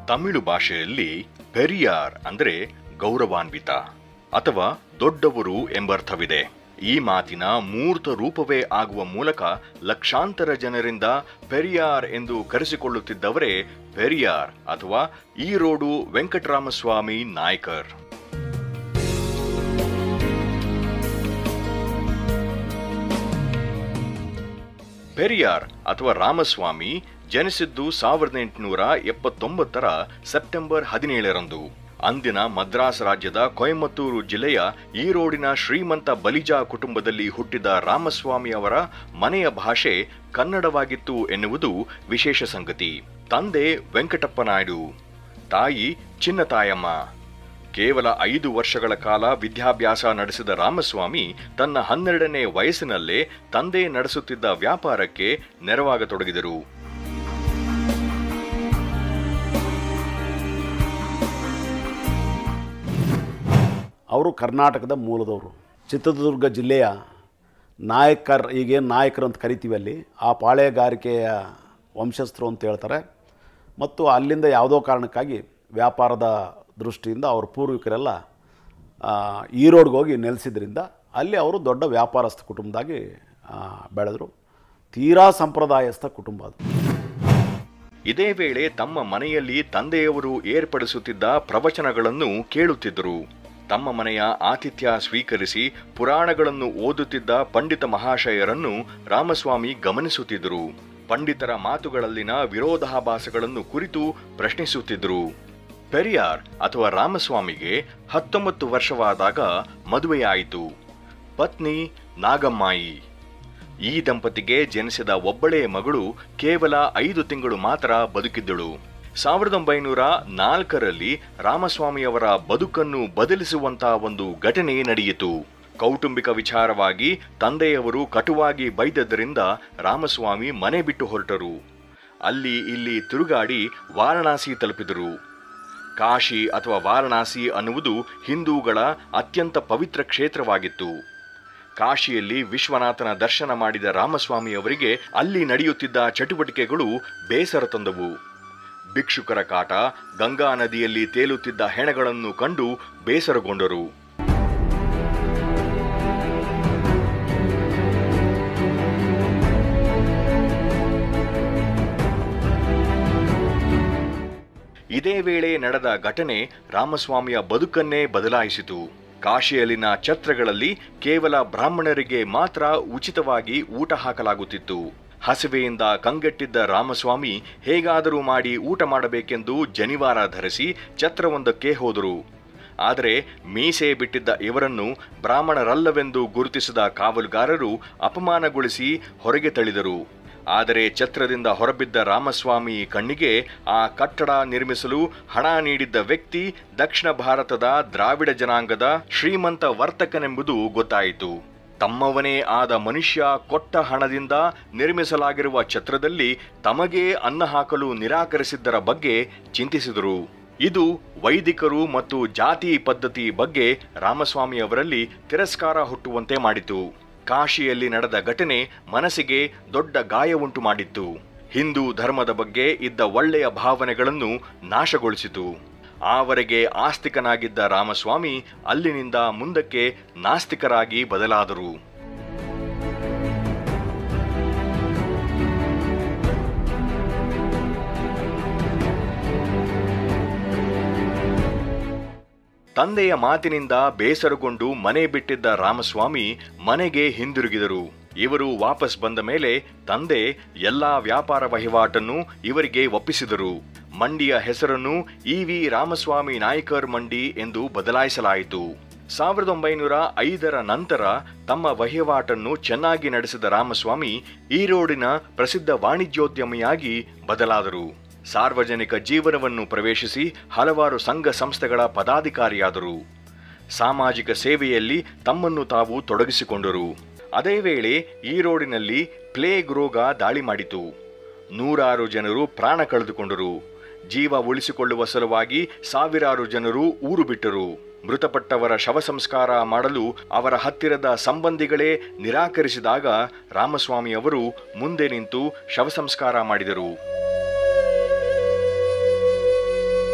ತಮಿಳು ಭಾಷೆಯಲ್ಲಿ ಪೆರಿಯಾರ್ ಅಂದ್ರೆ ಗೌರವಾನ್ವಿತ ಅಥವಾ ದೊಡ್ಡವರು ಎಂಬರ್ಥವಿದೆ ಈ ಮಾತಿನ ಮೂರ್ತ ರೂಪವೇ ಆಗುವ ಮೂಲಕ ಲಕ್ಷಾಂತರ ಜನರಿಂದ ಪೆರಿಯಾರ್ ಎಂದು ಕರೆಸಿಕೊಳ್ಳುತ್ತಿದ್ದವರೇ ಪೆರಿಯಾರ್ ಅಥವಾ ಈರೋಡು ವೆಂಕಟರಾಮಸ್ವಾಮಿ ನಾಯ್ಕರ್ ಪೆರಿಯಾರ್ ಅಥವಾ ರಾಮಸ್ವಾಮಿ ಜನಿಸಿದ್ದು ಸಾವಿರದ ಎಂಟುನೂರ ಎಪ್ಪತ್ತೊಂಬತ್ತರ ಸೆಪ್ಟೆಂಬರ್ ಹದಿನೇಳರಂದು ಅಂದಿನ ಮದ್ರಾಸ್ ರಾಜ್ಯದ ಕೊಯಮತ್ತೂರು ಜಿಲ್ಲೆಯ ಈರೋಡಿನ ಶ್ರೀಮಂತ ಬಲಿಜಾ ಕುಟುಂಬದಲ್ಲಿ ಹುಟ್ಟಿದ ರಾಮಸ್ವಾಮಿ ಅವರ ಮನೆಯ ಭಾಷೆ ಕನ್ನಡವಾಗಿತ್ತು ಎನ್ನುವುದು ವಿಶೇಷ ಸಂಗತಿ ತಂದೆ ವೆಂಕಟಪ್ಪ ನಾಯ್ಡು ತಾಯಿ ಚಿನ್ನತಾಯಮ್ಮ ಕೇವಲ ಐದು ವರ್ಷಗಳ ಕಾಲ ವಿದ್ಯಾಭ್ಯಾಸ ನಡೆಸಿದ ರಾಮಸ್ವಾಮಿ ತನ್ನ ಹನ್ನೆರಡನೇ ವಯಸ್ಸಿನಲ್ಲೇ ತಂದೆ ನಡೆಸುತ್ತಿದ್ದ ವ್ಯಾಪಾರಕ್ಕೆ ನೆರವಾಗತೊಡಗಿದರು ಅವರು ಕರ್ನಾಟಕದ ಮೂಲದವರು ಚಿತ್ರದುರ್ಗ ಜಿಲ್ಲೆಯ ನಾಯಕರ್ ಈಗೇನು ನಾಯಕರು ಅಂತ ಕರಿತೀವಿ ಅಲ್ಲಿ ಆ ಪಾಳೆಗಾರಿಕೆಯ ವಂಶಸ್ಥರು ಅಂತ ಹೇಳ್ತಾರೆ ಮತ್ತು ಅಲ್ಲಿಂದ ಯಾವುದೋ ಕಾರಣಕ್ಕಾಗಿ ವ್ಯಾಪಾರದ ದೃಷ್ಟಿಯಿಂದ ಅವ್ರ ಪೂರ್ವಿಕರೆಲ್ಲ ಆ, ಈರೋಡ್ಗೆ ಹೋಗಿ ನೆಲೆಸಿದ್ರಿಂದ ಅಲ್ಲಿ ಅವರು ದೊಡ್ಡ ವ್ಯಾಪಾರಸ್ಥ ಕುಟುಂಬದಾಗಿ ಆ, ಬೆಳೆದರು ತೀರಾ ಸಂಪ್ರದಾಯಸ್ಥ ಕುಟುಂಬ ಅದು ಇದೇ ವೇಳೆ ತಮ್ಮ ಮನೆಯಲ್ಲಿ ತಂದೆಯವರು ಏರ್ಪಡಿಸುತ್ತಿದ್ದ ಪ್ರವಚನಗಳನ್ನು ಕೇಳುತ್ತಿದ್ದರು ತಮ್ಮ ಮನೆಯ ಆತಿಥ್ಯ ಸ್ವೀಕರಿಸಿ ಪುರಾಣಗಳನ್ನು ಓದುತ್ತಿದ್ದ ಪಂಡಿತ ಮಹಾಶಯರನ್ನು ರಾಮಸ್ವಾಮಿ ಗಮನಿಸುತ್ತಿದ್ದರು ಪಂಡಿತರ ಮಾತುಗಳಲ್ಲಿನ ವಿರೋಧಾಭಾಸಗಳನ್ನು ಕುರಿತು ಪ್ರಶ್ನಿಸುತ್ತಿದ್ದರು ಪೆರಿಯಾರ್ ಅಥವಾ ರಾಮಸ್ವಾಮಿಗೆ ಹತ್ತೊಂಬತ್ತು ವರ್ಷವಾದಾಗ ಮದುವೆಯಾಯಿತು ಪತ್ನಿ ನಾಗಮ್ಮಾಯಿ ಈ ದಂಪತಿಗೆ ಜನಿಸಿದ ಒಬ್ಬಳೇ ಮಗಳು ಕೇವಲ ಐದು ತಿಂಗಳು ಮಾತ್ರ ಬದುಕಿದ್ದಳು ಸಾವಿರದ ಒಂಬೈನೂರ ನಾಲ್ಕರಲ್ಲಿ ರಾಮಸ್ವಾಮಿಯವರ ಬದುಕನ್ನು ಬದಲಿಸುವಂತಹ ಒಂದು ಘಟನೆ ನಡೆಯಿತು ಕೌಟುಂಬಿಕ ವಿಚಾರವಾಗಿ ತಂದೆಯವರು ಕಟುವಾಗಿ ಬೈದದ್ದರಿಂದ ರಾಮಸ್ವಾಮಿ ಮನೆ ಬಿಟ್ಟು ಹೊರಟರು ಅಲ್ಲಿ ಇಲ್ಲಿ ತಿರುಗಾಡಿ ವಾರಣಾಸಿ ತಲುಪಿದರು ಕಾಶಿ ಅಥವಾ ವಾರಣಾಸಿ ಅನ್ನುವುದು ಹಿಂದೂಗಳ ಅತ್ಯಂತ ಪವಿತ್ರ ಕ್ಷೇತ್ರವಾಗಿತ್ತು ಕಾಶಿಯಲ್ಲಿ ವಿಶ್ವನಾಥನ ದರ್ಶನ ಮಾಡಿದ ರಾಮಸ್ವಾಮಿ ಅವರಿಗೆ ಅಲ್ಲಿ ನಡೆಯುತ್ತಿದ್ದ ಚಟುವಟಿಕೆಗಳು ಬೇಸರ ತಂದವು ಭಿಕ್ಷುಕರ ಕಾಟ ಗಂಗಾ ನದಿಯಲ್ಲಿ ತೇಲುತ್ತಿದ್ದ ಹೆಣಗಳನ್ನು ಕಂಡು ಬೇಸರಗೊಂಡರು ಇದೇ ವೇಳೆ ನಡೆದ ಘಟನೆ ರಾಮಸ್ವಾಮಿಯ ಬದುಕನ್ನೇ ಬದಲಾಯಿಸಿತು ಕಾಶಿಯಲ್ಲಿನ ಛತ್ರಗಳಲ್ಲಿ ಕೇವಲ ಬ್ರಾಹ್ಮಣರಿಗೆ ಮಾತ್ರ ಉಚಿತವಾಗಿ ಊಟ ಹಾಕಲಾಗುತ್ತಿತ್ತು ಹಸಿವೆಯಿಂದ ಕಂಗೆಟ್ಟಿದ್ದ ರಾಮಸ್ವಾಮಿ ಹೇಗಾದರೂ ಮಾಡಿ ಊಟ ಮಾಡಬೇಕೆಂದು ಜನಿವಾರ ಧರಿಸಿ ಛತ್ರವೊಂದಕ್ಕೆ ಹೋದರು ಆದರೆ ಮೀಸೆ ಬಿಟ್ಟಿದ್ದ ಇವರನ್ನು ಬ್ರಾಹ್ಮಣರಲ್ಲವೆಂದು ಗುರುತಿಸಿದ ಕಾವಲುಗಾರರು ಅಪಮಾನಗೊಳಿಸಿ ಹೊರಗೆ ತಳ್ಳಿದರು ಆದರೆ ಛತ್ರದಿಂದ ಹೊರಬಿದ್ದ ರಾಮಸ್ವಾಮಿ ಕಣ್ಣಿಗೆ ಆ ಕಟ್ಟಡ ನಿರ್ಮಿಸಲು ಹಣ ನೀಡಿದ್ದ ವ್ಯಕ್ತಿ ದಕ್ಷಿಣ ಭಾರತದ ದ್ರಾವಿಡ ಜನಾಂಗದ ಶ್ರೀಮಂತ ವರ್ತಕನೆಂಬುದು ಗೊತ್ತಾಯಿತು ತಮ್ಮವನೇ ಆದ ಮನುಷ್ಯ ಕೊಟ್ಟ ಹಣದಿಂದ ನಿರ್ಮಿಸಲಾಗಿರುವ ಛತ್ರದಲ್ಲಿ ತಮಗೇ ಅನ್ನ ಹಾಕಲು ನಿರಾಕರಿಸಿದ್ದರ ಬಗ್ಗೆ ಚಿಂತಿಸಿದರು ಇದು ವೈದಿಕರು ಮತ್ತು ಜಾತಿ ಪದ್ಧತಿ ಬಗ್ಗೆ ರಾಮಸ್ವಾಮಿ ಅವರಲ್ಲಿ ತಿರಸ್ಕಾರ ಹುಟ್ಟುವಂತೆ ಮಾಡಿತು ಕಾಶಿಯಲ್ಲಿ ನಡೆದ ಘಟನೆ ಮನಸ್ಸಿಗೆ ದೊಡ್ಡ ಗಾಯವುಂಟು ಮಾಡಿತ್ತು ಹಿಂದೂ ಧರ್ಮದ ಬಗ್ಗೆ ಇದ್ದ ಒಳ್ಳೆಯ ಭಾವನೆಗಳನ್ನು ನಾಶಗೊಳಿಸಿತು ಆವರೆಗೆ ಆಸ್ತಿಕನಾಗಿದ್ದ ರಾಮಸ್ವಾಮಿ ಅಲ್ಲಿನಿಂದ ಮುಂದಕ್ಕೆ ನಾಸ್ತಿಕರಾಗಿ ಬದಲಾದರು ತಂದೆಯ ಮಾತಿನಿಂದ ಬೇಸರಗೊಂಡು ಮನೆ ಬಿಟ್ಟಿದ್ದ ರಾಮಸ್ವಾಮಿ ಮನೆಗೆ ಹಿಂದಿರುಗಿದರು ಇವರು ವಾಪಸ್ ಬಂದ ಮೇಲೆ ತಂದೆ ಎಲ್ಲಾ ವ್ಯಾಪಾರ ವಹಿವಾಟನ್ನು ಇವರಿಗೆ ಒಪ್ಪಿಸಿದರು ಮಂಡಿಯ ಹೆಸರನ್ನು ಇ ವಿ ರಾಮಸ್ವಾಮಿ ನಾಯ್ಕರ್ ಮಂಡಿ ಎಂದು ಬದಲಾಯಿಸಲಾಯಿತು ಸಾವಿರದ ಒಂಬೈನೂರ ಐದರ ನಂತರ ತಮ್ಮ ವಹಿವಾಟನ್ನು ಚೆನ್ನಾಗಿ ನಡೆಸಿದ ರಾಮಸ್ವಾಮಿ ಈರೋಡಿನ ಪ್ರಸಿದ್ಧ ವಾಣಿಜ್ಯೋದ್ಯಮಿಯಾಗಿ ಬದಲಾದರು ಸಾರ್ವಜನಿಕ ಜೀವನವನ್ನು ಪ್ರವೇಶಿಸಿ ಹಲವಾರು ಸಂಘ ಸಂಸ್ಥೆಗಳ ಪದಾಧಿಕಾರಿಯಾದರು ಸಾಮಾಜಿಕ ಸೇವೆಯಲ್ಲಿ ತಮ್ಮನ್ನು ತಾವು ತೊಡಗಿಸಿಕೊಂಡರು ಅದೇ ವೇಳೆ ಈರೋಡಿನಲ್ಲಿ ಪ್ಲೇಗ್ ರೋಗ ದಾಳಿ ಮಾಡಿತು ನೂರಾರು ಜನರು ಪ್ರಾಣ ಕಳೆದುಕೊಂಡರು ಜೀವ ಉಳಿಸಿಕೊಳ್ಳುವ ಸಲುವಾಗಿ ಸಾವಿರಾರು ಜನರು ಊರು ಬಿಟ್ಟರು ಮೃತಪಟ್ಟವರ ಶವ ಸಂಸ್ಕಾರ ಮಾಡಲು ಅವರ ಹತ್ತಿರದ ಸಂಬಂಧಿಗಳೇ ನಿರಾಕರಿಸಿದಾಗ ರಾಮಸ್ವಾಮಿ ಅವರು ಮುಂದೆ ನಿಂತು ಶವ ಸಂಸ್ಕಾರ ಮಾಡಿದರು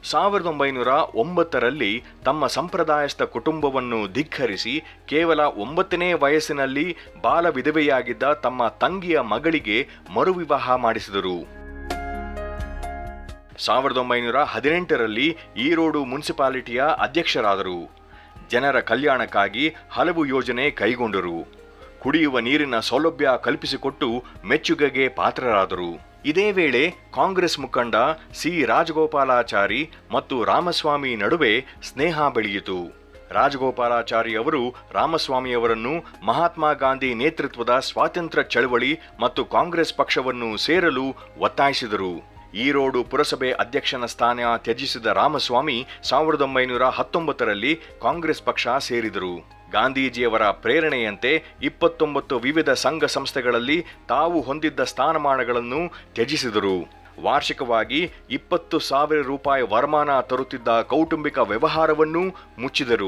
ಸಾವಿರದ ಒಂಬೈನೂರ ಒಂಬತ್ತರಲ್ಲಿ ತಮ್ಮ ಸಂಪ್ರದಾಯಸ್ಥ ಕುಟುಂಬವನ್ನು ಧಿಕ್ಕರಿಸಿ ಕೇವಲ ಒಂಬತ್ತನೇ ವಯಸ್ಸಿನಲ್ಲಿ ಬಾಲ ವಿಧವೆಯಾಗಿದ್ದ ತಮ್ಮ ತಂಗಿಯ ಮಗಳಿಗೆ ಮರುವಿವಾಹ ಮಾಡಿಸಿದರು ಸಾವಿರದ ಒಂಬೈನೂರ ಹದಿನೆಂಟರಲ್ಲಿ ಈರೋಡು ಮುನ್ಸಿಪಾಲಿಟಿಯ ಅಧ್ಯಕ್ಷರಾದರು ಜನರ ಕಲ್ಯಾಣಕ್ಕಾಗಿ ಹಲವು ಯೋಜನೆ ಕೈಗೊಂಡರು ಕುಡಿಯುವ ನೀರಿನ ಸೌಲಭ್ಯ ಕಲ್ಪಿಸಿಕೊಟ್ಟು ಮೆಚ್ಚುಗೆಗೆ ಪಾತ್ರರಾದರು ಇದೇ ವೇಳೆ ಕಾಂಗ್ರೆಸ್ ಮುಖಂಡ ಸಿ ರಾಜಗೋಪಾಲಾಚಾರಿ ಮತ್ತು ರಾಮಸ್ವಾಮಿ ನಡುವೆ ಸ್ನೇಹ ಬೆಳೆಯಿತು ರಾಜಗೋಪಾಲಾಚಾರಿ ಅವರು ರಾಮಸ್ವಾಮಿಯವರನ್ನು ಮಹಾತ್ಮ ಗಾಂಧಿ ನೇತೃತ್ವದ ಸ್ವಾತಂತ್ರ್ಯ ಚಳವಳಿ ಮತ್ತು ಕಾಂಗ್ರೆಸ್ ಪಕ್ಷವನ್ನು ಸೇರಲು ಒತ್ತಾಯಿಸಿದರು ಈರೋಡು ಪುರಸಭೆ ಅಧ್ಯಕ್ಷನ ಸ್ಥಾನ ತ್ಯಜಿಸಿದ ರಾಮಸ್ವಾಮಿ ಸಾವಿರದ ಒಂಬೈನೂರ ಹತ್ತೊಂಬತ್ತರಲ್ಲಿ ಕಾಂಗ್ರೆಸ್ ಪಕ್ಷ ಸೇರಿದರು ಗಾಂಧೀಜಿಯವರ ಪ್ರೇರಣೆಯಂತೆ ಇಪ್ಪತ್ತೊಂಬತ್ತು ವಿವಿಧ ಸಂಘ ಸಂಸ್ಥೆಗಳಲ್ಲಿ ತಾವು ಹೊಂದಿದ್ದ ಸ್ಥಾನಮಾನಗಳನ್ನು ತ್ಯಜಿಸಿದರು ವಾರ್ಷಿಕವಾಗಿ ಇಪ್ಪತ್ತು ಸಾವಿರ ರೂಪಾಯಿ ವರಮಾನ ತರುತ್ತಿದ್ದ ಕೌಟುಂಬಿಕ ವ್ಯವಹಾರವನ್ನು ಮುಚ್ಚಿದರು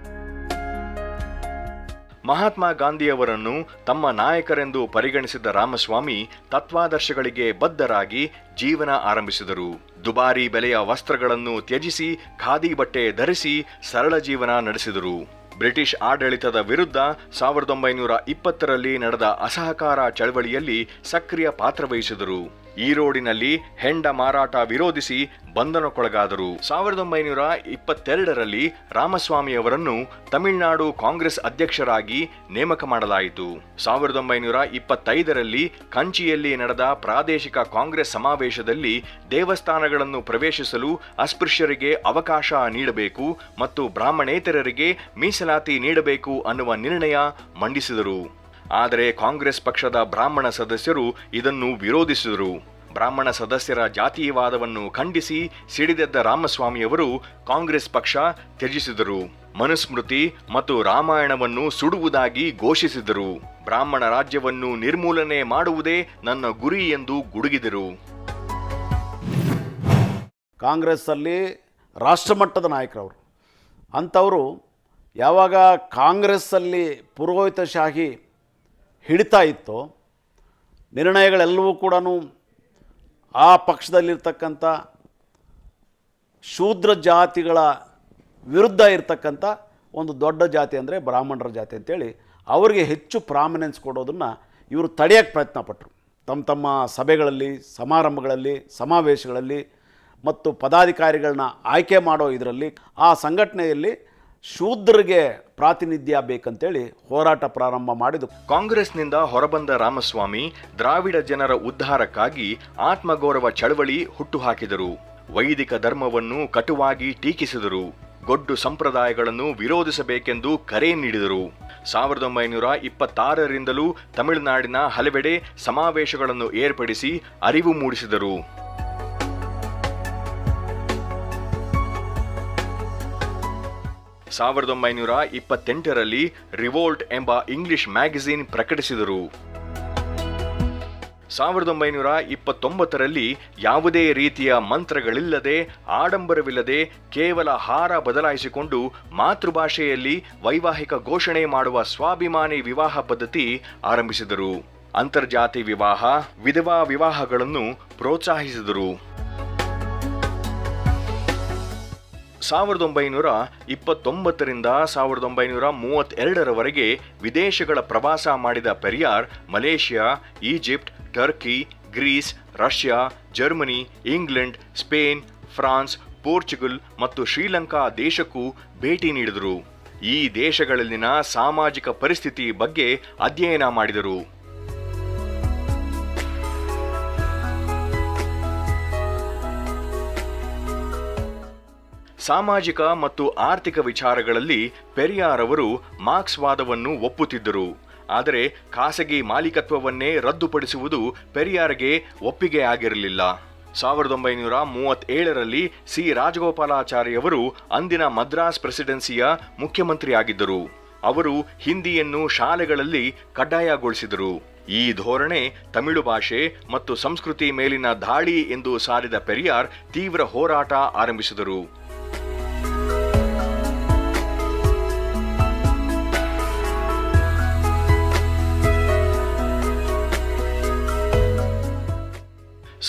ಮಹಾತ್ಮ ಗಾಂಧಿಯವರನ್ನು ತಮ್ಮ ನಾಯಕರೆಂದು ಪರಿಗಣಿಸಿದ್ದ ರಾಮಸ್ವಾಮಿ ತತ್ವಾದರ್ಶಗಳಿಗೆ ಬದ್ಧರಾಗಿ ಜೀವನ ಆರಂಭಿಸಿದರು ದುಬಾರಿ ಬೆಲೆಯ ವಸ್ತ್ರಗಳನ್ನು ತ್ಯಜಿಸಿ ಖಾದಿ ಬಟ್ಟೆ ಧರಿಸಿ ಸರಳ ಜೀವನ ನಡೆಸಿದರು ಬ್ರಿಟಿಷ್ ಆಡಳಿತದ ವಿರುದ್ಧ ಸಾವಿರದ ಒಂಬೈನೂರ ಇಪ್ಪತ್ತರಲ್ಲಿ ನಡೆದ ಅಸಹಕಾರ ಚಳವಳಿಯಲ್ಲಿ ಸಕ್ರಿಯ ಪಾತ್ರವಹಿಸಿದರು ಈರೋಡಿನಲ್ಲಿ ಹೆಂಡ ಮಾರಾಟ ವಿರೋಧಿಸಿ ಬಂಧನಕ್ಕೊಳಗಾದರು ಸಾವಿರದ ಒಂಬೈನೂರ ಇಪ್ಪತ್ತೆರಡರಲ್ಲಿ ರಾಮಸ್ವಾಮಿಯವರನ್ನು ತಮಿಳುನಾಡು ಕಾಂಗ್ರೆಸ್ ಅಧ್ಯಕ್ಷರಾಗಿ ನೇಮಕ ಮಾಡಲಾಯಿತು ಸಾವಿರದ ಒಂಬೈನೂರ ಇಪ್ಪತ್ತೈದರಲ್ಲಿ ಕಂಚಿಯಲ್ಲಿ ನಡೆದ ಪ್ರಾದೇಶಿಕ ಕಾಂಗ್ರೆಸ್ ಸಮಾವೇಶದಲ್ಲಿ ದೇವಸ್ಥಾನಗಳನ್ನು ಪ್ರವೇಶಿಸಲು ಅಸ್ಪೃಶ್ಯರಿಗೆ ಅವಕಾಶ ನೀಡಬೇಕು ಮತ್ತು ಬ್ರಾಹ್ಮಣೇತರರಿಗೆ ಮೀಸಲಾತಿ ನೀಡಬೇಕು ಅನ್ನುವ ನಿರ್ಣಯ ಮಂಡಿಸಿದರು ಆದರೆ ಕಾಂಗ್ರೆಸ್ ಪಕ್ಷದ ಬ್ರಾಹ್ಮಣ ಸದಸ್ಯರು ಇದನ್ನು ವಿರೋಧಿಸಿದರು ಬ್ರಾಹ್ಮಣ ಸದಸ್ಯರ ಜಾತೀಯವಾದವನ್ನು ಖಂಡಿಸಿ ಸಿಡಿದೆದ್ದ ರಾಮಸ್ವಾಮಿಯವರು ಕಾಂಗ್ರೆಸ್ ಪಕ್ಷ ತ್ಯಜಿಸಿದರು ಮನುಸ್ಮೃತಿ ಮತ್ತು ರಾಮಾಯಣವನ್ನು ಸುಡುವುದಾಗಿ ಘೋಷಿಸಿದರು ಬ್ರಾಹ್ಮಣ ರಾಜ್ಯವನ್ನು ನಿರ್ಮೂಲನೆ ಮಾಡುವುದೇ ನನ್ನ ಗುರಿ ಎಂದು ಗುಡುಗಿದರು ಕಾಂಗ್ರೆಸ್ಸಲ್ಲಿ ರಾಷ್ಟ್ರಮಟ್ಟದ ನಾಯಕರವರು ಅಂಥವರು ಯಾವಾಗ ಕಾಂಗ್ರೆಸ್ಸಲ್ಲಿ ಪುರೋಹಿತಶಾಹಿ ಹಿಡಿತಾ ಇತ್ತೋ ನಿರ್ಣಯಗಳೆಲ್ಲವೂ ಕೂಡ ಆ ಪಕ್ಷದಲ್ಲಿರ್ತಕ್ಕಂಥ ಶೂದ್ರ ಜಾತಿಗಳ ವಿರುದ್ಧ ಇರತಕ್ಕಂಥ ಒಂದು ದೊಡ್ಡ ಜಾತಿ ಅಂದರೆ ಬ್ರಾಹ್ಮಣರ ಜಾತಿ ಅಂತೇಳಿ ಅವರಿಗೆ ಹೆಚ್ಚು ಪ್ರಾಮಿನೆನ್ಸ್ ಕೊಡೋದನ್ನು ಇವರು ತಡೆಯೋಕ್ಕೆ ಪ್ರಯತ್ನ ಪಟ್ಟರು ತಮ್ಮ ತಮ್ಮ ಸಭೆಗಳಲ್ಲಿ ಸಮಾರಂಭಗಳಲ್ಲಿ ಸಮಾವೇಶಗಳಲ್ಲಿ ಮತ್ತು ಪದಾಧಿಕಾರಿಗಳನ್ನ ಆಯ್ಕೆ ಮಾಡೋ ಇದರಲ್ಲಿ ಆ ಸಂಘಟನೆಯಲ್ಲಿ ಶೂದ್ರರಿಗೆ ಪ್ರಾತಿನಿಧ್ಯ ಬೇಕಂತೇಳಿ ಹೋರಾಟ ಪ್ರಾರಂಭ ಮಾಡಿದ್ದು ಕಾಂಗ್ರೆಸ್ನಿಂದ ಹೊರಬಂದ ರಾಮಸ್ವಾಮಿ ದ್ರಾವಿಡ ಜನರ ಉದ್ಧಾರಕ್ಕಾಗಿ ಆತ್ಮಗೌರವ ಚಳವಳಿ ಹುಟ್ಟುಹಾಕಿದರು ವೈದಿಕ ಧರ್ಮವನ್ನು ಕಟುವಾಗಿ ಟೀಕಿಸಿದರು ಗೊಡ್ಡು ಸಂಪ್ರದಾಯಗಳನ್ನು ವಿರೋಧಿಸಬೇಕೆಂದು ಕರೆ ನೀಡಿದರು ಸಾವಿರದ ಒಂಬೈನೂರ ಇಪ್ಪತ್ತಾರರಿಂದಲೂ ತಮಿಳುನಾಡಿನ ಹಲವೆಡೆ ಸಮಾವೇಶಗಳನ್ನು ಏರ್ಪಡಿಸಿ ಅರಿವು ಮೂಡಿಸಿದರು ಸಾವಿರದ ಒಂಬೈನೂರ ಇಪ್ಪತ್ತೆಂಟರಲ್ಲಿ ರಿವೋಲ್ಟ್ ಎಂಬ ಇಂಗ್ಲಿಷ್ ಮ್ಯಾಗಝಿನ್ ಪ್ರಕಟಿಸಿದರು ಸಾವಿರದ ಒಂಬೈನೂರ ಇಪ್ಪತ್ತೊಂಬತ್ತರಲ್ಲಿ ಯಾವುದೇ ರೀತಿಯ ಮಂತ್ರಗಳಿಲ್ಲದೆ ಆಡಂಬರವಿಲ್ಲದೆ ಕೇವಲ ಹಾರ ಬದಲಾಯಿಸಿಕೊಂಡು ಮಾತೃಭಾಷೆಯಲ್ಲಿ ವೈವಾಹಿಕ ಘೋಷಣೆ ಮಾಡುವ ಸ್ವಾಭಿಮಾನಿ ವಿವಾಹ ಪದ್ಧತಿ ಆರಂಭಿಸಿದರು ಅಂತರ್ಜಾತಿ ವಿವಾಹ ವಿಧವಾ ವಿವಾಹಗಳನ್ನು ಪ್ರೋತ್ಸಾಹಿಸಿದರು ಸಾವಿರದ ಒಂಬೈನೂರ ಇಪ್ಪತ್ತೊಂಬತ್ತರಿಂದ ಸಾವಿರದ ಒಂಬೈನೂರ ಮೂವತ್ತೆರಡರವರೆಗೆ ವಿದೇಶಗಳ ಪ್ರವಾಸ ಮಾಡಿದ Periyar Malaysia Egypt Turkey Greece Russia Germany England Spain France Portugal ಮತ್ತು ಶ್ರೀಲಂಕಾ ದೇಶಕ್ಕೂ ಭೇಟಿ ನೀಡಿದರು ಈ ದೇಶಗಳಲ್ಲಿನ ಸಾಮಾಜಿಕ ಪರಿಸ್ಥಿತಿ ಬಗ್ಗೆ ಅಧ್ಯಯನ ಮಾಡಿದರು ಸಾಮಾಜಿಕ ಮತ್ತು ಆರ್ಥಿಕ ವಿಚಾರಗಳಲ್ಲಿ ಪೆರಿಯಾರ್ ಅವರು ಮಾರ್ಕ್ಸ್ವಾದವನ್ನು ಒಪ್ಪುತ್ತಿದ್ದರು ಆದರೆ ಖಾಸಗಿ ಮಾಲೀಕತ್ವವನ್ನೇ ರದ್ದುಪಡಿಸುವುದು ಪೆರಿಯಾರ್ಗೆ ಒಪ್ಪಿಗೆ ಆಗಿರಲಿಲ್ಲ ಸಾವಿರದ ಒಂಬೈನೂರ ಮೂವತ್ತೇಳರಲ್ಲಿ ಸಿ ರಾಜಗೋಪಾಲಾಚಾರ್ಯವರು ಅಂದಿನ ಮದ್ರಾಸ್ ಪ್ರೆಸಿಡೆನ್ಸಿಯ ಮುಖ್ಯಮಂತ್ರಿಯಾಗಿದ್ದರು ಅವರು ಹಿಂದಿಯನ್ನು ಶಾಲೆಗಳಲ್ಲಿ ಕಡ್ಡಾಯಗೊಳಿಸಿದರು ಈ ಧೋರಣೆ ತಮಿಳು ಭಾಷೆ ಮತ್ತು ಸಂಸ್ಕೃತಿ ಮೇಲಿನ ದಾಳಿ ಎಂದು ಸಾರಿದ ಪೆರಿಯಾರ್ ತೀವ್ರ ಹೋರಾಟ ಆರಂಭಿಸಿದರು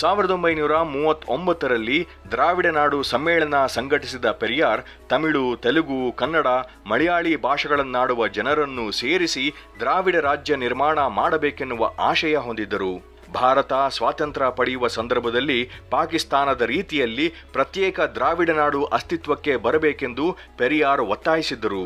ಸಾವಿರದ ಒಂಬೈನೂರ ಮೂವತ್ತೊಂಬತ್ತರಲ್ಲಿ ದ್ರಾವಿಡ ನಾಡು ಸಮ್ಮೇಳನ ಸಂಘಟಿಸಿದ ಪೆರಿಯಾರ್ ತಮಿಳು ತೆಲುಗು ಕನ್ನಡ ಮಲಯಾಳಿ ಭಾಷೆಗಳನ್ನಾಡುವ ಜನರನ್ನು ಸೇರಿಸಿ ದ್ರಾವಿಡ ರಾಜ್ಯ ನಿರ್ಮಾಣ ಮಾಡಬೇಕೆನ್ನುವ ಆಶಯ ಹೊಂದಿದ್ದರು ಭಾರತ ಸ್ವಾತಂತ್ರ್ಯ ಪಡೆಯುವ ಸಂದರ್ಭದಲ್ಲಿ ಪಾಕಿಸ್ತಾನದ ರೀತಿಯಲ್ಲಿ ಪ್ರತ್ಯೇಕ ದ್ರಾವಿಡ ನಾಡು ಅಸ್ತಿತ್ವಕ್ಕೆ ಬರಬೇಕೆಂದು ಪೆರಿಯಾರ್ ಒತ್ತಾಯಿಸಿದ್ದರು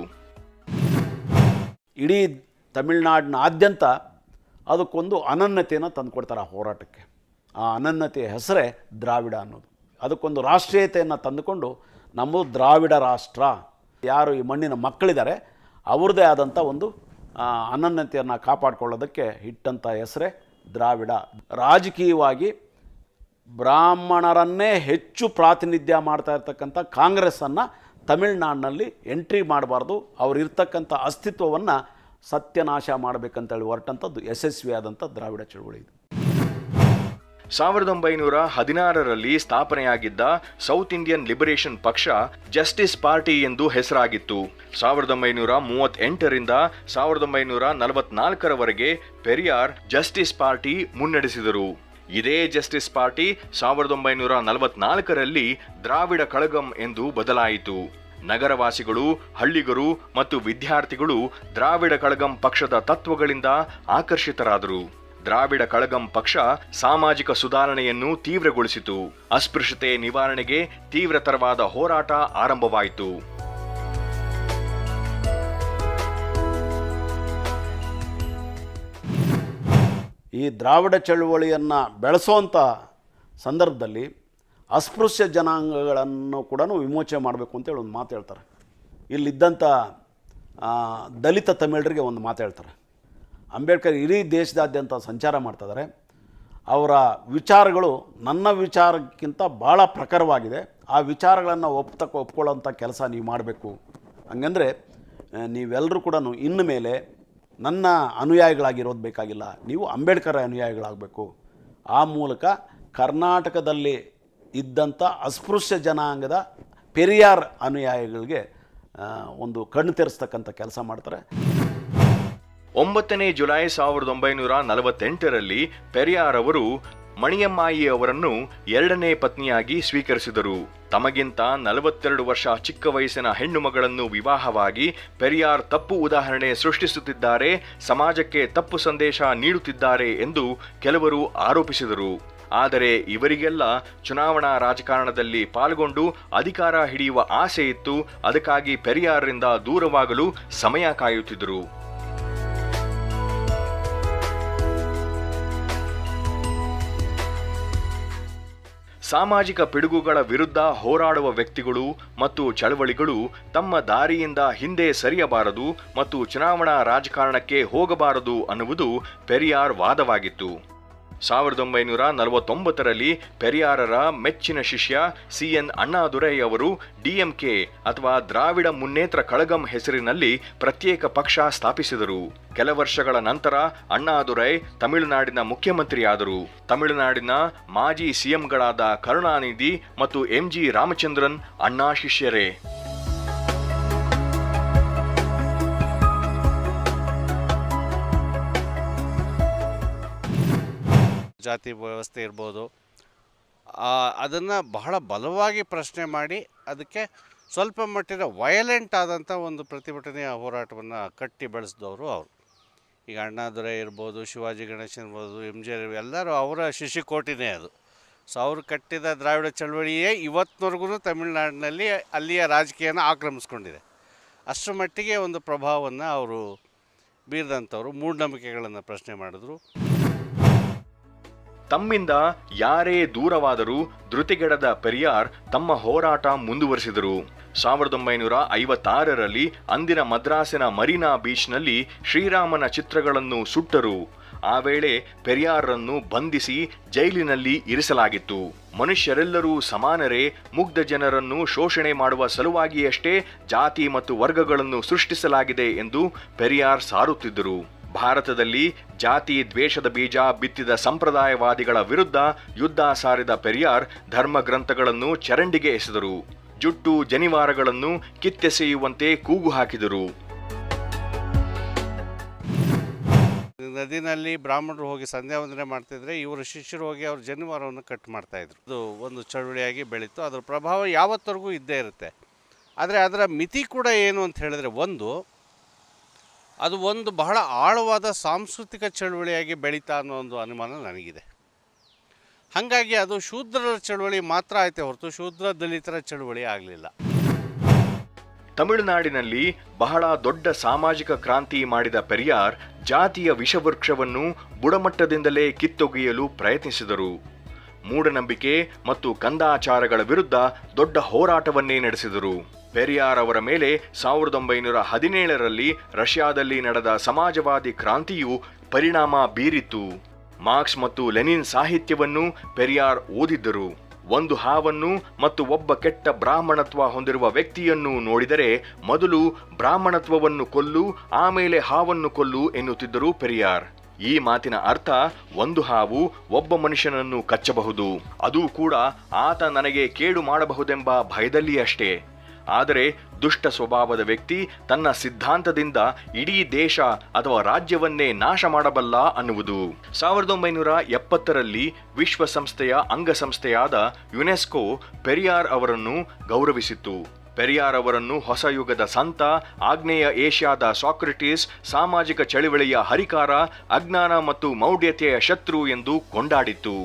ಇಡೀ ತಮಿಳ್ನಾಡಿನಾದ್ಯಂತ ಅದಕ್ಕೊಂದು ಅನನ್ಯತೆಯನ್ನು ತಂದುಕೊಡ್ತಾರೆ ಆ ಹೋರಾಟಕ್ಕೆ ಆ ಅನನ್ಯತೆಯ ಹೆಸರೇ ದ್ರಾವಿಡ ಅನ್ನೋದು ಅದಕ್ಕೊಂದು ರಾಷ್ಟ್ರೀಯತೆಯನ್ನು ತಂದುಕೊಂಡು ನಮ್ಮದು ದ್ರಾವಿಡ ರಾಷ್ಟ್ರ ಯಾರು ಈ ಮಣ್ಣಿನ ಮಕ್ಕಳಿದ್ದಾರೆ ಅವ್ರದ್ದೇ ಆದಂಥ ಒಂದು ಆ, ಅನನ್ಯತೆಯನ್ನು ಕಾಪಾಡಿಕೊಳ್ಳೋದಕ್ಕೆ ಇಟ್ಟಂಥ ಹೆಸರೇ ದ್ರಾವಿಡ ರಾಜಕೀಯವಾಗಿ ಬ್ರಾಹ್ಮಣರನ್ನೇ ಹೆಚ್ಚು ಪ್ರಾತಿನಿಧ್ಯ ಮಾಡ್ತಾ ಇರ್ತಕ್ಕಂಥ ಕಾಂಗ್ರೆಸ್ಸನ್ನು ತಮಿಳ್ನಾಡಿನಲ್ಲಿ ಎಂಟ್ರಿ ಮಾಡಬಾರ್ದು ಅವ್ರು ಇರ್ತಕ್ಕಂಥ ಅಸ್ತಿತ್ವವನ್ನು ಸತ್ಯನಾಶ ಮಾಡಬೇಕಂತೇಳಿ ಹೊರಟಂಥದ್ದು ಯಶಸ್ವಿಯಾದಂಥ ದ್ರಾವಿಡ ಚಳುವಳಿ ಇದು ಸಾವಿರದ ಒಂಬೈನೂರ ಹದಿನಾರರಲ್ಲಿ ಸ್ಥಾಪನೆಯಾಗಿದ್ದ ಸೌತ್ ಇಂಡಿಯನ್ ಲಿಬರೇಷನ್ ಪಕ್ಷ ಜಸ್ಟಿಸ್ ಪಾರ್ಟಿ ಎಂದು ಹೆಸರಾಗಿತ್ತು ಸಾವಿರದ ಒಂಬೈನೂರ ಮೂವತ್ತೆಂಟರಿಂದ ಸಾವಿರದ ಒಂಬೈನೂರ ನಲವತ್ನಾಲ್ಕರವರೆಗೆ ಪೆರಿಯಾರ್ ಜಸ್ಟಿಸ್ ಪಾರ್ಟಿ ಮುನ್ನಡೆಸಿದರು ಇದೇ ಜಸ್ಟಿಸ್ ಪಾರ್ಟಿ ಸಾವಿರದ ಒಂಬೈನೂರ ನಲವತ್ನಾಲ್ಕರಲ್ಲಿ ದ್ರಾವಿಡ ಕಳಗಂ ಎಂದು ಬದಲಾಯಿತು ನಗರವಾಸಿಗಳು ಹಳ್ಳಿಗರು ಮತ್ತು ವಿದ್ಯಾರ್ಥಿಗಳು ದ್ರಾವಿಡ ಕಳಗಂ ಪಕ್ಷದ ತತ್ವಗಳಿಂದ ಆಕರ್ಷಿತರಾದರು ದ್ರಾವಿಡ ಕಳಗಂ ಪಕ್ಷ ಸಾಮಾಜಿಕ ಸುಧಾರಣೆಯನ್ನು ತೀವ್ರಗೊಳಿಸಿತು ಅಸ್ಪೃಶ್ಯತೆ ನಿವಾರಣೆಗೆ ತೀವ್ರತರವಾದ ಹೋರಾಟ ಆರಂಭವಾಯಿತು ಈ ದ್ರಾವಿಡ ಚಳುವಳಿಯನ್ನು ಬೆಳೆಸೋವಂಥ ಸಂದರ್ಭದಲ್ಲಿ ಅಸ್ಪೃಶ್ಯ ಜನಾಂಗಗಳನ್ನು ಕೂಡ ವಿಮೋಚನೆ ಮಾಡಬೇಕು ಅಂತೇಳಿ ಒಂದು ಮಾತು ಹೇಳ್ತಾರೆ ಇಲ್ಲಿದ್ದಂಥ ಆ, ದಲಿತ ತಮಿಳರಿಗೆ ಒಂದು ಮಾತು ಹೇಳ್ತಾರೆ ಅಂಬೇಡ್ಕರ್ ಇಡೀ ದೇಶದಾದ್ಯಂತ ಸಂಚಾರ ಮಾಡ್ತಿದ್ದಾರೆ ಅವರ ವಿಚಾರಗಳು ನನ್ನ ವಿಚಾರಕ್ಕಿಂತ ಭಾಳ ಪ್ರಖರವಾಗಿದೆ ಆ ವಿಚಾರಗಳನ್ನು ಒಪ್ತಕ್ಕ ಒಪ್ಕೊಳ್ಳೋಂಥ ಕೆಲಸ ನೀವು ಮಾಡಬೇಕು ಹಂಗಂದರೆ ಆ, ನೀವೆಲ್ಲರೂ ಕೂಡ ಇನ್ನು ಮೇಲೆ ನನ್ನ ಅನುಯಾಯಿಗಳಾಗಿರೋದು ಬೇಕಾಗಿಲ್ಲ ನೀವು ಅಂಬೇಡ್ಕರ್ ಅನುಯಾಯಿಗಳಾಗಬೇಕು ಆ ಮೂಲಕ ಕರ್ನಾಟಕದಲ್ಲಿ ಇದ್ದಂಥ ಅಸ್ಪೃಶ್ಯ ಜನಾಂಗದ ಪೆರಿಯಾರ್ ಅನುಯಾಯಿಗಳಿಗೆ ಆ, ಒಂದು ಕಣ್ಣು ತೆರೆಸ್ತಕ್ಕಂಥ ಕೆಲಸ ಮಾಡ್ತಾರೆ ಒಂಬತ್ತನೇ ಜುಲೈ ಸಾವಿರದ ಒಂಬೈನೂರ ನಲವತ್ತೆಂಟರಲ್ಲಿ ಪೆರಿಯಾರ್ ಅವರು ಮಣಿಯಮ್ಮಾಯಿ ಅವರನ್ನು ಎರಡನೇ ಪತ್ನಿಯಾಗಿ ಸ್ವೀಕರಿಸಿದರು ತಮಗಿಂತ ನಲವತ್ತೆರಡು ವರ್ಷ ಚಿಕ್ಕ ವಯಸ್ಸಿನ ಹೆಣ್ಣು ಮಗಳನ್ನು ವಿವಾಹವಾಗಿ ಪೆರಿಯಾರ್ ತಪ್ಪು ಉದಾಹರಣೆ ಸೃಷ್ಟಿಸುತ್ತಿದ್ದಾರೆ ಸಮಾಜಕ್ಕೆ ತಪ್ಪು ಸಂದೇಶ ನೀಡುತ್ತಿದ್ದಾರೆ ಎಂದು ಕೆಲವರು ಆರೋಪಿಸಿದರು ಆದರೆ ಇವರಿಗೆಲ್ಲ ಚುನಾವಣಾ ರಾಜಕಾರಣದಲ್ಲಿ ಪಾಲ್ಗೊಂಡು ಅಧಿಕಾರ ಹಿಡಿಯುವ ಆಸೆ ಇತ್ತು ಅದಕ್ಕಾಗಿ ಪೆರಿಯಾರ್ರಿಂದ ದೂರವಾಗಲು ಸಮಯ ಕಾಯುತ್ತಿದ್ದರು ಸಾಮಾಜಿಕ ಪಿಡುಗುಗಳ ವಿರುದ್ಧ ಹೋರಾಡುವ ವ್ಯಕ್ತಿಗಳು ಮತ್ತು ಚಳವಳಿಗಳು ತಮ್ಮ ದಾರಿಯಿಂದ ಹಿಂದೆ ಸರಿಯಬಾರದು ಮತ್ತು ಚುನಾವಣಾ ರಾಜಕಾರಣಕ್ಕೆ ಹೋಗಬಾರದು ಅನ್ನುವುದು ಪೆರಿಯಾರ್ ವಾದವಾಗಿತ್ತು ಸಾವಿರದ ಒಂಬೈನೂರ ನಲವತ್ತೊಂಬತ್ತರಲ್ಲಿ ಪೆರಿಯಾರರ ಮೆಚ್ಚಿನ ಶಿಷ್ಯ ಸಿ ಎನ್ ಅಣ್ಣಾದುರೈ ಅವರು ಡಿಎಂಕೆ ಅಥವಾ ದ್ರಾವಿಡ ಮುನ್ನೇತ್ರ ಕಳಗಂ ಹೆಸರಿನಲ್ಲಿ ಪ್ರತ್ಯೇಕ ಪಕ್ಷ ಸ್ಥಾಪಿಸಿದರು ಕೆಲ ವರ್ಷಗಳ ನಂತರ ಅಣ್ಣಾದುರೈ ತಮಿಳುನಾಡಿನ ಮುಖ್ಯಮಂತ್ರಿಯಾದರು ತಮಿಳುನಾಡಿನ ಮಾಜಿ ಸಿಎಂಗಳಾದ ಕರುಣಾನಿಧಿ ಮತ್ತು ಎಂಜಿ ರಾಮಚಂದ್ರನ್ ಅಣ್ಣಾ ಶಿಷ್ಯರೇ ಜಾತಿ ವ್ಯವಸ್ಥೆ ಇರ್ಬೋದು ಅದನ್ನು ಬಹಳ ಬಲವಾಗಿ ಪ್ರಶ್ನೆ ಮಾಡಿ ಅದಕ್ಕೆ ಸ್ವಲ್ಪ ಮಟ್ಟಿನ ವಯಲೆಂಟ್ ಆದಂಥ ಒಂದು ಪ್ರತಿಭಟನೆಯ ಹೋರಾಟವನ್ನು ಕಟ್ಟಿ ಬೆಳೆಸಿದವರು ಅವರು ಈಗ ಅಣ್ಣಾದುರೈ ಇರ್ಬೋದು ಶಿವಾಜಿ ಗಣೇಶನ್ ಇರ್ಬೋದು ಎಮ್ ಜಿ ಎಲ್ಲರೂ ಅವರ ಶಿಶಿಕೋಟಿನೇ ಅದು ಸೊ ಅವರು ಕಟ್ಟಿದ ದ್ರಾವಿಡ ಚಳವಳಿಯೇ ಇವತ್ತಿನವರೆಗೂ ತಮಿಳುನಾಡಿನಲ್ಲಿ ಅಲ್ಲಿಯ ರಾಜಕೀಯನ ಆಕ್ರಮಿಸ್ಕೊಂಡಿದೆ ಅಷ್ಟರ ಮಟ್ಟಿಗೆ ಒಂದು ಪ್ರಭಾವವನ್ನು ಅವರು ಬೀರಿದಂಥವ್ರು ಮೂಢನಂಬಿಕೆಗಳನ್ನು ಪ್ರಶ್ನೆ ಮಾಡಿದ್ರು ತಮ್ಮಿಂದ ಯಾರೇ ದೂರವಾದರೂ ಧೃತಿಗೆಡದ ಪೆರಿಯಾರ್ ತಮ್ಮ ಹೋರಾಟ ಮುಂದುವರಿಸಿದರು ಸಾವಿರದ ಒಂಬೈನೂರ ಐವತ್ತಾರರಲ್ಲಿ ಅಂದಿನ ಮದ್ರಾಸಿನ ಮರೀನಾ ಬೀಚ್ನಲ್ಲಿ ಶ್ರೀರಾಮನ ಚಿತ್ರಗಳನ್ನು ಸುಟ್ಟರು ಆ ವೇಳೆ ಪೆರಿಯಾರ್ರನ್ನು ಬಂಧಿಸಿ ಜೈಲಿನಲ್ಲಿ ಇರಿಸಲಾಗಿತ್ತು ಮನುಷ್ಯರೆಲ್ಲರೂ ಸಮಾನರೇ ಮುಗ್ಧ ಜನರನ್ನು ಶೋಷಣೆ ಮಾಡುವ ಸಲುವಾಗಿಯಷ್ಟೇ ಜಾತಿ ಮತ್ತು ವರ್ಗಗಳನ್ನು ಸೃಷ್ಟಿಸಲಾಗಿದೆ ಎಂದು ಪೆರಿಯಾರ್ ಸಾರುತ್ತಿದ್ದರು ಭಾರತದಲ್ಲಿ ಜಾತಿ ದ್ವೇಷದ ಬೀಜ ಬಿತ್ತಿದ ಸಂಪ್ರದಾಯವಾದಿಗಳ ವಿರುದ್ಧ ಯುದ್ಧ ಸಾರಿದ ಪೆರಿಯಾರ್ ಧರ್ಮ ಗ್ರಂಥಗಳನ್ನು ಚರಂಡಿಗೆ ಎಸೆದರು ಜುಟ್ಟು ಜನಿವಾರಗಳನ್ನು ಕಿತ್ತೆಸೆಯುವಂತೆ ಕೂಗು ಹಾಕಿದರು ನದಿನಲ್ಲಿ ಬ್ರಾಹ್ಮಣರು ಹೋಗಿ ಸಂಧ್ಯಾ ವಂದನೆ ಮಾಡ್ತಿದ್ರೆ ಇವರು ಶಿಷ್ಯರು ಹೋಗಿ ಅವ್ರ ಜನಿವಾರವನ್ನು ಕಟ್ ಮಾಡ್ತಾಯಿದ್ರು ಅದು ಒಂದು ಚಳುವಳಿಯಾಗಿ ಬೆಳೀತು ಅದರ ಪ್ರಭಾವ ಯಾವತ್ತರೆಗೂ ಇದ್ದೇ ಇರುತ್ತೆ ಆದರೆ ಅದರ ಮಿತಿ ಕೂಡ ಏನು ಅಂತ ಹೇಳಿದ್ರೆ ಒಂದು ಅದು ಒಂದು ಬಹಳ ಆಳವಾದ ಸಾಂಸ್ಕೃತಿಕ ಚಳುವಳಿಯಾಗಿ ಬೆಳೀತಾ ಅನ್ನೋ ಒಂದು ಅನುಮಾನ ನನಗಿದೆ ಹಾಗಾಗಿ ಅದು ಶೂದ್ರರ ಚಳುವಳಿ ಮಾತ್ರ ಆಯ್ತೆ ಹೊರತು ಶೂದ್ರ ದಲಿತರ ಚಳುವಳಿ ಆಗಲಿಲ್ಲ ತಮಿಳುನಾಡಿನಲ್ಲಿ ಬಹಳ ದೊಡ್ಡ ಸಾಮಾಜಿಕ ಕ್ರಾಂತಿ ಮಾಡಿದ ಪೆರಿಯಾರ್ ಜಾತಿಯ ವಿಷವೃಕ್ಷವನ್ನು ಬುಡಮಟ್ಟದಿಂದಲೇ ಕಿತ್ತೊಗೆಯಲು ಪ್ರಯತ್ನಿಸಿದರು ಮೂಢನಂಬಿಕೆ ಮತ್ತು ಕಂದಾಚಾರಗಳ ವಿರುದ್ಧ ದೊಡ್ಡ ಹೋರಾಟವನ್ನೇ ನಡೆಸಿದರು ಪೆರಿಯಾರ್ ಅವರ ಮೇಲೆ ಸಾವಿರದ ಒಂಬೈನೂರ ಹದಿನೇಳರಲ್ಲಿ ರಷ್ಯಾದಲ್ಲಿ ನಡೆದ ಸಮಾಜವಾದಿ ಕ್ರಾಂತಿಯು ಪರಿಣಾಮ ಬೀರಿತು ಮಾರ್ಕ್ಸ್ ಮತ್ತು ಲೆನಿನ್ ಸಾಹಿತ್ಯವನ್ನು ಪೆರಿಯಾರ್ ಓದಿದ್ದರು ಒಂದು ಹಾವನ್ನು ಮತ್ತು ಒಬ್ಬ ಕೆಟ್ಟ ಬ್ರಾಹ್ಮಣತ್ವ ಹೊಂದಿರುವ ವ್ಯಕ್ತಿಯನ್ನು ನೋಡಿದರೆ ಮೊದಲು ಬ್ರಾಹ್ಮಣತ್ವವನ್ನು ಕೊಲ್ಲು ಆಮೇಲೆ ಹಾವನ್ನು ಕೊಲ್ಲು ಎನ್ನುತ್ತಿದ್ದರು ಪೆರಿಯಾರ್ ಈ ಮಾತಿನ ಅರ್ಥ ಒಂದು ಹಾವು ಒಬ್ಬ ಮನುಷ್ಯನನ್ನು ಕಚ್ಚಬಹುದು ಅದು ಕೂಡ ಆತ ನನಗೆ ಕೇಡು ಮಾಡಬಹುದೆಂಬ ಭಯದಲ್ಲಿ ಅಷ್ಟೇ ಆದರೆ ದುಷ್ಟ ಸ್ವಭಾವದ ವ್ಯಕ್ತಿ ತನ್ನ ಸಿದ್ಧಾಂತದಿಂದ ಇಡೀ ದೇಶ ಅಥವಾ ರಾಜ್ಯವನ್ನೇ ನಾಶ ಮಾಡಬಲ್ಲ ಅನ್ನುವುದು ಸಾವಿರದ ಒಂಬೈನೂರ ಎಪ್ಪತ್ತರಲ್ಲಿ ವಿಶ್ವಸಂಸ್ಥೆಯ ಅಂಗಸಂಸ್ಥೆಯಾದ ಯುನೆಸ್ಕೋ ಪೆರಿಯಾರ್ ಅವರನ್ನು ಗೌರವಿಸಿತ್ತು ಪೆರಿಯಾರ್ ಅವರನ್ನು ಹೊಸ ಯುಗದ ಸಂತ ಆಗ್ನೇಯ ಏಷ್ಯಾದ ಸಾಕ್ರೆಟಿಸ್ ಸಾಮಾಜಿಕ ಚಳವಳಿಯ ಹರಿಕಾರ ಅಜ್ಞಾನ ಮತ್ತು ಮೌಢ್ಯತೆಯ ಶತ್ರು ಎಂದು ಕೊಂಡಾಡಿತ್ತು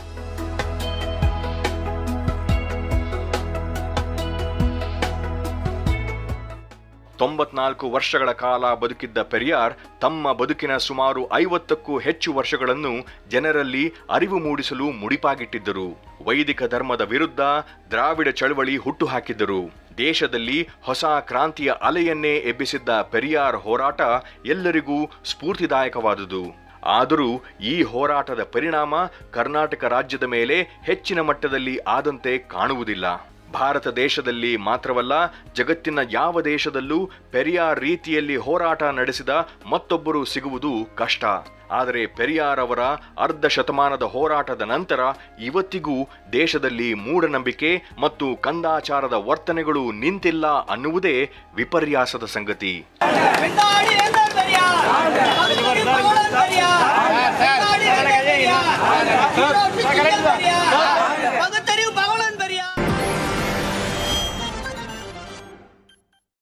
ತೊಂಬತ್ನಾಲ್ಕು ವರ್ಷಗಳ ಕಾಲ ಬದುಕಿದ್ದ ಪೆರಿಯಾರ್ ತಮ್ಮ ಬದುಕಿನ ಸುಮಾರು ಐವತ್ತಕ್ಕೂ ಹೆಚ್ಚು ವರ್ಷಗಳನ್ನು ಜನರಲ್ಲಿ ಅರಿವು ಮೂಡಿಸಲು ಮುಡಿಪಾಗಿಟ್ಟಿದ್ದರು ವೈದಿಕ ಧರ್ಮದ ವಿರುದ್ಧ ದ್ರಾವಿಡ ಚಳವಳಿ ಹುಟ್ಟುಹಾಕಿದ್ದರು ದೇಶದಲ್ಲಿ ಹೊಸ ಕ್ರಾಂತಿಯ ಅಲೆಯನ್ನೇ ಎಬ್ಬಿಸಿದ್ದ ಪೆರಿಯಾರ್ ಹೋರಾಟ ಎಲ್ಲರಿಗೂ ಸ್ಫೂರ್ತಿದಾಯಕವಾದುದು ಆದರೂ ಈ ಹೋರಾಟದ ಪರಿಣಾಮ ಕರ್ನಾಟಕ ರಾಜ್ಯದ ಮೇಲೆ ಹೆಚ್ಚಿನ ಮಟ್ಟದಲ್ಲಿ ಆದಂತೆ ಕಾಣುವುದಿಲ್ಲ ಭಾರತ ದೇಶದಲ್ಲಿ ಮಾತ್ರವಲ್ಲ ಜಗತ್ತಿನ ಯಾವ ದೇಶದಲ್ಲೂ ಪೆರಿಯಾರ್ ರೀತಿಯಲ್ಲಿ ಹೋರಾಟ ನಡೆಸಿದ ಮತ್ತೊಬ್ಬರು ಸಿಗುವುದು ಕಷ್ಟ ಆದರೆ ಪೆರಿಯಾರ್ ಅವರ ಅರ್ಧ ಶತಮಾನದ ಹೋರಾಟದ ನಂತರ ಇವತ್ತಿಗೂ ದೇಶದಲ್ಲಿ ಮೂಢನಂಬಿಕೆ ಮತ್ತು ಕಂದಾಚಾರದ ವರ್ತನೆಗಳು ನಿಂತಿಲ್ಲ ಅನ್ನುವುದೇ ವಿಪರ್ಯಾಸದ ಸಂಗತಿ பின்னாடியே